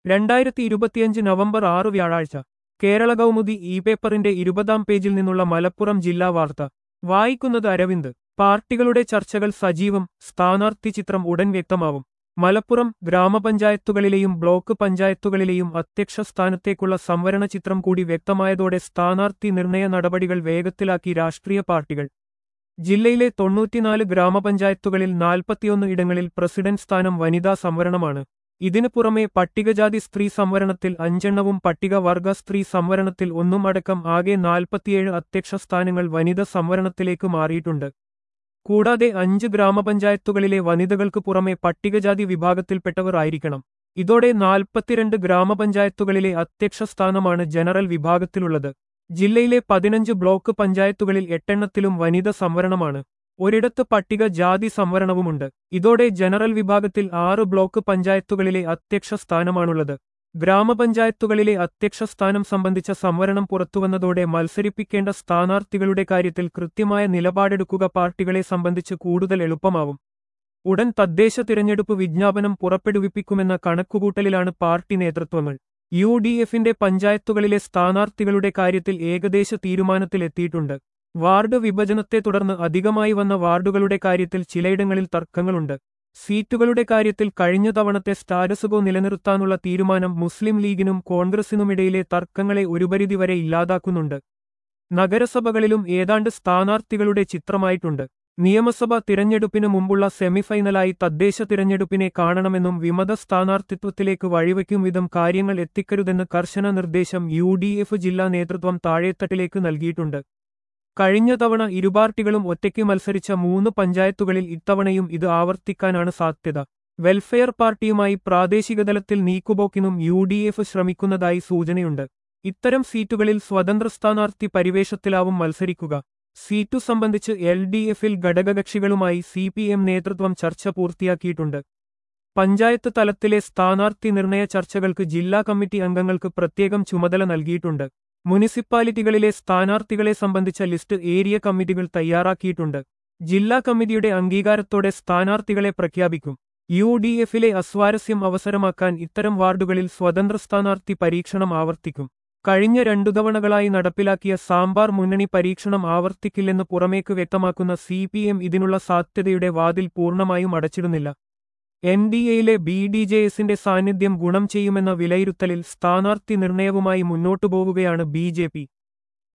രണ്ടായിരത്തി ഇരുപത്തിയഞ്ച് നവംബർ ആറ് വ്യാഴാഴ്ച കേരള കൗമുദി ഇ പേപ്പറിന്റെ ഇരുപതാം പേജിൽ നിന്നുള്ള മലപ്പുറം ജില്ലാ വാർത്ത വായിക്കുന്നത് അരവിന്ദ് പാർട്ടികളുടെ ചർച്ചകൾ സജീവം സ്ഥാനാർത്ഥി ചിത്രം ഉടൻ വ്യക്തമാവും മലപ്പുറം ഗ്രാമപഞ്ചായത്തുകളിലെയും ബ്ലോക്ക് പഞ്ചായത്തുകളിലെയും അധ്യക്ഷ സ്ഥാനത്തേക്കുള്ള സംവരണ ചിത്രം കൂടി വ്യക്തമായതോടെ സ്ഥാനാർത്ഥി നിർണയ നടപടികൾ വേഗത്തിലാക്കി രാഷ്ട്രീയ പാർട്ടികൾ ജില്ലയിലെ തൊണ്ണൂറ്റിനാല് ഗ്രാമപഞ്ചായത്തുകളിൽ നാൽപ്പത്തിയൊന്ന് ഇടങ്ങളിൽ പ്രസിഡന്റ് സ്ഥാനം വനിതാ സംവരണമാണ് ഇതിനു പുറമെ പട്ടികജാതി സ്ത്രീ സംവരണത്തിൽ അഞ്ചെണ്ണവും പട്ടികവർഗ സ്ത്രീ സംവരണത്തിൽ ഒന്നും അടക്കം ആകെ നാൽപ്പത്തിയേഴ് അധ്യക്ഷ സ്ഥാനങ്ങൾ വനിത സംവരണത്തിലേക്ക് മാറിയിട്ടുണ്ട് കൂടാതെ അഞ്ച് ഗ്രാമപഞ്ചായത്തുകളിലെ വനിതകൾക്ക് പുറമെ പട്ടികജാതി വിഭാഗത്തിൽപ്പെട്ടവർ ആയിരിക്കണം ഇതോടെ നാൽപ്പത്തിരണ്ട് ഗ്രാമപഞ്ചായത്തുകളിലെ അധ്യക്ഷ സ്ഥാനമാണ് ജനറൽ വിഭാഗത്തിലുള്ളത് ജില്ലയിലെ പതിനഞ്ച് ബ്ലോക്ക് പഞ്ചായത്തുകളിൽ എട്ടെണ്ണത്തിലും വനിത സംവരണമാണ് ഒരിടത്ത് പട്ടിക ജാതി സംവരണവുമുണ്ട് ഇതോടെ ജനറൽ വിഭാഗത്തിൽ ആറ് ബ്ലോക്ക് പഞ്ചായത്തുകളിലെ അധ്യക്ഷ സ്ഥാനമാണുള്ളത് ഗ്രാമപഞ്ചായത്തുകളിലെ അധ്യക്ഷ സ്ഥാനം സംബന്ധിച്ച സംവരണം പുറത്തുവന്നതോടെ മത്സരിപ്പിക്കേണ്ട സ്ഥാനാർത്ഥികളുടെ കാര്യത്തിൽ കൃത്യമായ നിലപാടെടുക്കുക പാർട്ടികളെ സംബന്ധിച്ച് കൂടുതൽ എളുപ്പമാവും ഉടൻ തദ്ദേശ തിരഞ്ഞെടുപ്പ് വിജ്ഞാപനം പുറപ്പെടുവിപ്പിക്കുമെന്ന കണക്കുകൂട്ടലിലാണ് പാർട്ടി നേതൃത്വങ്ങൾ യു ഡി എഫിന്റെ പഞ്ചായത്തുകളിലെ സ്ഥാനാർത്ഥികളുടെ കാര്യത്തിൽ ഏകദേശ തീരുമാനത്തിലെത്തിയിട്ടുണ്ട് വാർഡ് വിഭജനത്തെ തുടർന്ന് അധികമായി വന്ന വാർഡുകളുടെ കാര്യത്തിൽ ചിലയിടങ്ങളിൽ തർക്കങ്ങളുണ്ട് സീറ്റുകളുടെ കാര്യത്തിൽ കഴിഞ്ഞ തവണത്തെ സ്റ്റാറ്റസുകോ നിലനിർത്താനുള്ള തീരുമാനം മുസ്ലിം ലീഗിനും കോൺഗ്രസിനുമിടയിലെ തർക്കങ്ങളെ ഒരുപരിധിവരെ ഇല്ലാതാക്കുന്നുണ്ട് നഗരസഭകളിലും ഏതാണ്ട് സ്ഥാനാർത്ഥികളുടെ ചിത്രമായിട്ടുണ്ട് നിയമസഭാ തിരഞ്ഞെടുപ്പിന് മുമ്പുള്ള സെമിഫൈനലായി തദ്ദേശ തിരഞ്ഞെടുപ്പിനെ കാണണമെന്നും വിമത സ്ഥാനാർത്ഥിത്വത്തിലേക്ക് വഴിവെക്കും വിധം കാര്യങ്ങൾ എത്തിക്കരുതെന്ന് കർശന നിർദ്ദേശം യു ജില്ലാ നേതൃത്വം താഴേത്തട്ടിലേക്ക് നൽകിയിട്ടുണ്ട് കഴിഞ്ഞ തവണ ഇരുപാർട്ടികളും ഒറ്റയ്ക്ക് മത്സരിച്ച മൂന്ന് പഞ്ചായത്തുകളിൽ ഇത്തവണയും ഇത് ആവർത്തിക്കാനാണ് സാധ്യത വെൽഫെയർ പാർട്ടിയുമായി പ്രാദേശികതലത്തിൽ നീക്കുപോക്കിനും യു ഡി എഫ് ശ്രമിക്കുന്നതായി സൂചനയുണ്ട് ഇത്തരം സീറ്റുകളിൽ സ്വതന്ത്ര സ്ഥാനാർത്ഥി പരിവേഷത്തിലാവും മത്സരിക്കുക സീറ്റു സംബന്ധിച്ച് എൽ ഡി എഫിൽ ഘടകകക്ഷികളുമായി സി പി എം നേതൃത്വം ചർച്ച പൂർത്തിയാക്കിയിട്ടുണ്ട് പഞ്ചായത്ത് തലത്തിലെ സ്ഥാനാർത്ഥി നിർണയ ചർച്ചകൾക്ക് ജില്ലാ കമ്മിറ്റി അംഗങ്ങൾക്ക് പ്രത്യേകം ചുമതല നൽകിയിട്ടുണ്ട് മുനിസിപ്പാലിറ്റികളിലെ സ്ഥാനാർത്ഥികളെ സംബന്ധിച്ച ലിസ്റ്റ് ഏരിയ കമ്മിറ്റികൾ തയ്യാറാക്കിയിട്ടുണ്ട് ജില്ലാ കമ്മിറ്റിയുടെ അംഗീകാരത്തോടെ സ്ഥാനാർത്ഥികളെ പ്രഖ്യാപിക്കും യു ഡി എഫിലെ അസ്വാരസ്യം അവസരമാക്കാൻ ഇത്തരം വാർഡുകളിൽ സ്വതന്ത്ര സ്ഥാനാർത്ഥി പരീക്ഷണം ആവർത്തിക്കും കഴിഞ്ഞ രണ്ടു തവണകളായി നടപ്പിലാക്കിയ സാമ്പാർ മുന്നണി പരീക്ഷണം ആവർത്തിക്കില്ലെന്ന് പുറമേക്ക് വ്യക്തമാക്കുന്ന സി പി എം ഇതിനുള്ള സാധ്യതയുടെ വാതിൽ പൂർണ്ണമായും അടച്ചിടുന്നില്ല എൻ ഡി എയിലെ ബി ഡി ജെ എസിന്റെ സാന്നിധ്യം ഗുണം ചെയ്യുമെന്ന വിലയിരുത്തലിൽ സ്ഥാനാർത്ഥി നിർണയവുമായി മുന്നോട്ടു പോവുകയാണ് ബി ജെ പി